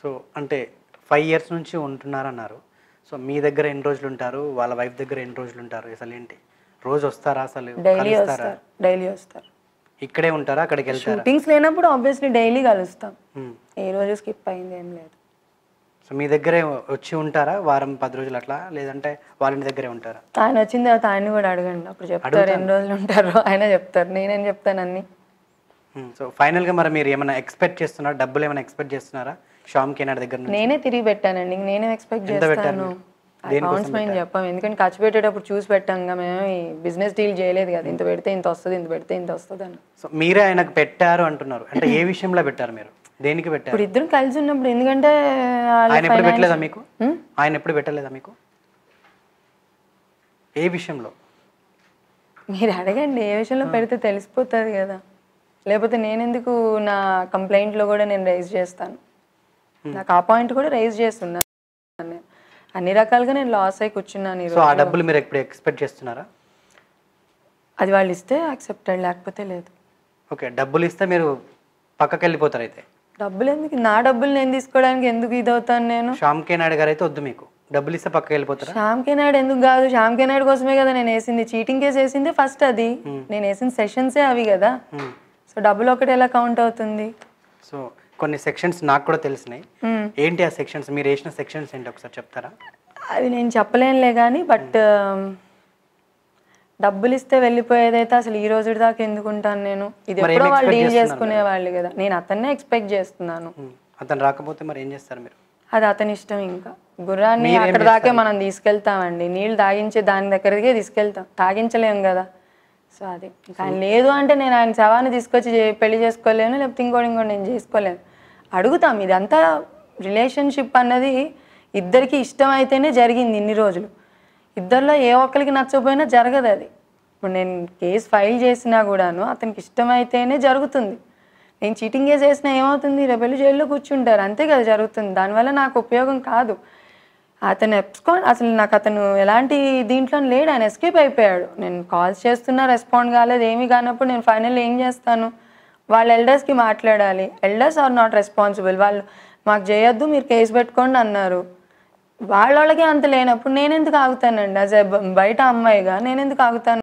So అంటే five years నుంచి ఉంటున్నారన్నారు so మీ దగ్గర ఎన్ని రోజులు ఉంటారు వాళ్ళ వైఫ్ దగ్గర ఎన్ని రోజులు ఉంటారు అసలు ఏంటి రోజు వస్తారా అసలు డైలీ కలుస్తారా వస్తారు డైలీ వస్తారు ఇక్కడే ఉంటారా అక్కడికి వెళ్తారా షూటింగ్స్ లేనప్పుడు ఆబ్వియస్లీ డైలీ కలుస్తాం మ్మ్. ఏ రోజు స్కిప్ అయింది ఏం లేదు సో మీ దగ్గరే వచ్చి ఉంటారా వారం పది రోజులు అట్లా లేదంటే వాళ్ళ ఇంటి దగ్గరే ఉంటారా ఆయన వచ్చిన తర్వాత ఆయన్ని కూడా అడగండి అప్పుడు చెప్తారు ఎన్ని రోజులు ఉంటారో ఆయన చెప్తారు నేనేం చెప్తాను అన్ని మ్మ్. సో ఫైనల్గా మరి మీరు ఏమైనా ఎక్స్పెక్ట్ చేస్తున్నారా డబ్బులు ఏమైనా ఎక్స్పెక్ట్ చేస్తున్నారా శ్యామ్ కేనాడ్ దగ్గర నుంచి నేనే తిరిగి పెట్టానండి ఇంక నేనే ఎక్స్పెక్ట్ ఎంత పెట్టారు చేస్తాను మీరు? దేనికోసం అకౌంట్స్ మేము చెప్పాం ఎందుకంటే ఖర్చు పెట్టేటప్పుడు చూసి పెట్టాంగా మేము ఈ బిజినెస్ డీల్ చేయలేదు కదా ఇంత పెడితే ఇంత వస్తుంది ఇంత పెడితే ఇంత వస్తుంది అని సో మీరే ఆయనకు పెట్టారు అంటున్నారు అంటే ఏ విషయంలో పెట్టారు మీరు దేనికి పెట్టారు ఇప్పుడు ఇద్దరం కలిసి ఉన్నప్పుడు ఎందుకంటే వాళ్ళ ఆయన ఎప్పుడు finance- పెట్టలేదా మీకు హ్మ్? ఆయన ఎప్పుడు పెట్టలేదా మీకు ఏ విషయంలో మీరు అడగండి ఏ విషయంలో పెడితే తెలిసిపోతుంది కదా లేకపోతే నేను ఎందుకు నా కంప్లైంట్లో కూడా నేను రైజ్ చేస్తాను నాకు ఆ పాయింట్ కూడా రైజ్ చేస్తున్నాను నేను అన్ని రకాలుగా నేను లాస్ అయి కూర్చున్నాను సో ఈరోజు ఆ డబ్బులు మీరు ఎప్పుడు ఎక్స్పెక్ట్ చేస్తున్నారా అది వాళ్ళు ఇస్తే యాక్సెప్టెడ్ లేకపోతే లేదు ఓకే డబ్బులు ఇస్తే మీరు పక్కకి వెళ్ళిపోతారు అయితే డబ్బులు ఎందుకు నా డబ్బులు నేను తీసుకోవడానికి ఎందుకు ఇదవుతాను నేను శ్యామ్ కే నాయుడు గారు అయితే వద్దు మీకు డబ్బులు ఇస్తే పక్కకి వెళ్ళిపోతారా శ్యామ్ కే నాయుడు ఎందుకు కాదు శ్యామ్ కే నాయుడు కోసమే కదా నేను వేసింది చీటింగ్ కేసు వేసిందే ఫస్ట్ అది నేను వేసిన సెషన్సే అవి కదా మ్మ్. సో డబ్బులు ఒకటి ఎలా కౌంట్ అవుతుంది సో కొన్ని సెక్షన్స్ నాకు కూడా తెలిసినాయి మ్మ్. ఏంటి ఆ సెక్షన్స్ మీరు వేసిన సెక్షన్స్ ఏంటి ఒకసారి చెప్తారా అది నేను చెప్పలేనులే కానీ బట్ డబ్బులు ఇస్తే వెళ్ళిపోయేదైతే అసలు ఈ రోజు దాకా ఎందుకు ఉంటాను నేను ఇది మరి ఎప్పుడో ఏం వాళ్ళు expect డీల్ చేస్తున్నారు చేసుకునే వాళ్ళు కదా నేను అతన్నే ఎక్స్పెక్ట్ చేస్తున్నాను మ్మ్. అతను రాకపోతే మరి ఏం చేస్తారు మీరు అది అతని ఇష్టం ఇంకా గుర్రాన్ని అక్కడ దాకే మనం తీసుకెళ్తామండి నీళ్ళు తాగించే దాని దగ్గరికే తీసుకెళ్తాం తాగించలేం కదా సో అది ఇంకా ఆయన లేదు అంటే నేను ఆయన శవాన్ని తీసుకొచ్చి చే- పెళ్లి చేసుకోలేను లేకపోతే ఇంకోటి ఇంకోటి నేను చేసుకోలేను అడుగుతాం ఇదంతా రిలేషన్షిప్ అన్నది ఇద్దరికి ఇష్టం అయితేనే జరిగింది ఇన్ని రోజులు ఇద్దరిలో ఏ ఒక్కరికి నచ్చకపోయినా జరగదు అది ఇప్పుడు నేను కేసు ఫైల్ చేసినా కూడాను అతనికి ఇష్టమైతేనే జరుగుతుంది నేను చీటింగ్ కేసు వేసినా ఏమవుతుంది రేపు వెళ్ళి జైల్లో కూర్చుంటారు అంతే కదా జరుగుతుంది దానివల్ల నాకు ఉపయోగం కాదు అతను ఎప్స్కో అసలు నాకు అతను ఎలాంటి దీంట్లో లేడు ఆయన ఎస్కేప్ అయిపోయాడు నేను కాల్స్ చేస్తున్నా రెస్పాండ్ కాలేదు ఏమీ కానప్పుడు నేను ఫైనల్ ఏం చేస్తాను వాళ్ళ ఎల్డర్స్కి మాట్లాడాలి ఎల్డర్స్ ఆర్ నాట్ రెస్పాన్సిబుల్ వాళ్ళు మాకు చేయొద్దు మీరు కేసు పెట్టుకోండి అన్నారు వాళ్ళ వాళ్ళకి అంత లేనప్పుడు నేను ఎందుకు ఆగుతానండి అదే బయట అమ్మాయిగా నేను ఎందుకు ఆగుతాను